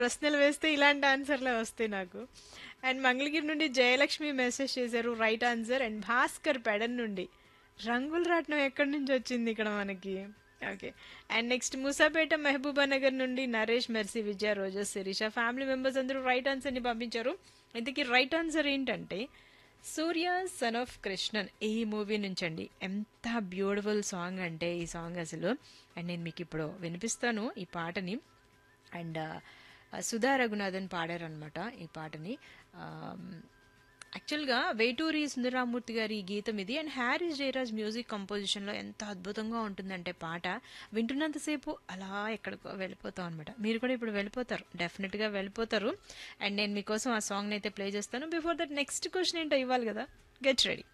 ప్రశ్నలు వేస్తే ఇలాంటి ఆన్సర్లే వస్తాయి నాకు అండ్ మంగళగిరి నుండి జయలక్ష్మి మెసేజ్ చేశారు right answer and Bhaskar Pedana నుండి రంగుల రాట్నం ఎక్కడి నుంచి వచ్చింది ఇక్కడ మనకి okay and next Musapeta Mahaboob Nagar నుండి నరేష్ మెర్సీ విజయ రోజా శిరీష ఫ్యామిలీ మెంబర్స్ అందరూ రైట్ ఆన్సర్ని పంపించారు ఇంతకీ రైట్ ఆన్సర్ ఏంటంటే సూర్య సన్ ఆఫ్ కృష్ణన్ ఈ మూవీ నుంచి అండి ఎంత బ్యూటిఫుల్ సాంగ్ అంటే ఈ సాంగ్ అసలు అండ్ నేను మీకు ఇప్పుడు వినిపిస్తాను ఈ పాటని అండ్ సుధా రఘునాథన్ పాడారనమాట ఈ పాటని యాక్చువల్గా వేటూరి సుందరరామూర్తి గారి ఈ గీతం ఇది అండ్ హ్యారీస్ జయరాజ్ మ్యూజిక్ కంపోజిషన్లో ఎంత అద్భుతంగా ఉంటుందంటే పాట వింటున్నంతసేపు అలా ఎక్కడికో వెళ్ళిపోతాం అనమాట మీరు కూడా ఇప్పుడు వెళ్ళిపోతారు డెఫినెట్గా వెళ్ళిపోతారు అండ్ నేను మీకోసం ఆ సాంగ్ని అయితే ప్లే చేస్తాను బిఫోర్ దట్ నెక్స్ట్ క్వశ్చన్ ఏంటో ఇవ్వాలి కదా గెట్ రెడీ